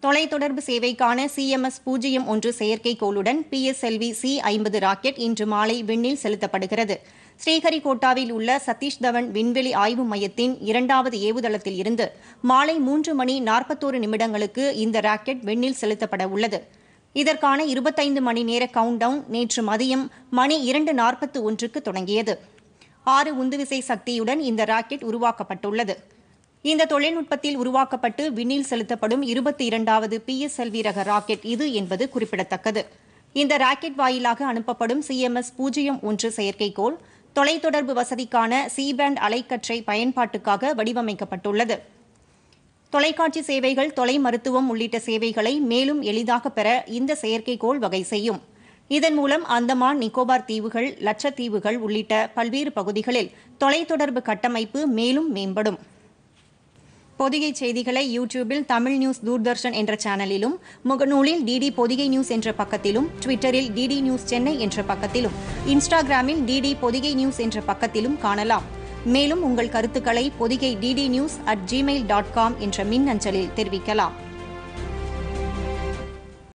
தொலைத்தொடர்பு சேவைக்கான சிஎம்எஸ் பூஜ்ஜியம் ஒன்று செயற்கைக்கோளுடன் பிஎஸ்எல்வி சி ஐம்பது ராக்கெட் இன்று மாலை விண்ணில் செலுத்தப்படுகிறது ஸ்ரீஹரிகோட்டாவில் உள்ள சதீஷ் தவன் விண்வெளி ஆய்வு மையத்தின் இரண்டாவது ஏவுதளத்தில் இருந்து மாலை மூன்று மணி நாற்பத்தோரு நிமிடங்களுக்கு இந்த ராக்கெட் விண்ணில் செலுத்தப்பட உள்ளது இதற்கான இருபத்தைந்து மணி நேர கவுண்டவுன் நேற்று மதியம் மணி இரண்டு நாற்பத்து ஒன்றுக்கு தொடங்கியது ஆறு உந்துவிசை சக்தியுடன் இந்த ராக்கெட் உருவாக்கப்பட்டுள்ளது இந்த தொழில்நுட்பத்தில் உருவாக்கப்பட்டு விண்ணில் செலுத்தப்படும் இருபத்தி இரண்டாவது பிஎஸ்எல்வி ரக ராக்கெட் இது என்பது குறிப்பிடத்தக்கது இந்த ராக்கெட் வாயிலாக அனுப்பப்படும் சிஎம்எஸ் பூஜ்ஜியம் ஒன்று செயற்கைக்கோள் தொலைத்தொடர்பு வசதிக்கான சி பேண்ட் அலைக்கற்றை பயன்பாட்டுக்காக வடிவமைக்கப்பட்டுள்ளது தொலைக்காட்சி சேவைகள் தொலை மருத்துவம் உள்ளிட்ட சேவைகளை மேலும் எளிதாக பெற இந்த செயற்கைக்கோள் வகை செய்யும் இதன் மூலம் அந்தமான் நிக்கோபார் தீவுகள் லட்சத்தீவுகள் உள்ளிட்ட பல்வேறு பகுதிகளில் தொலைத்தொடர்பு கட்டமைப்பு மேலும் மேம்படும் பொதிகை செய்திகளை யூடியூபில் தமிழ் நியூஸ் தூர்தர்ஷன் என்ற சேனலிலும் முகநூலில் டிடி பொதிகை நியூஸ் என்ற பக்கத்திலும் ட்விட்டரில் டிடி நியூஸ் சென்னை என்ற பக்கத்திலும் இன்ஸ்டாகிராமில் டிடி பொதிகை நியூஸ் என்ற பக்கத்திலும் காணலாம் மேலும் உங்கள் கருத்துக்களை Podhigai DD news at Gmail dot com என்ற மின் அஞ்சலில் தெரிவிக்கலாம்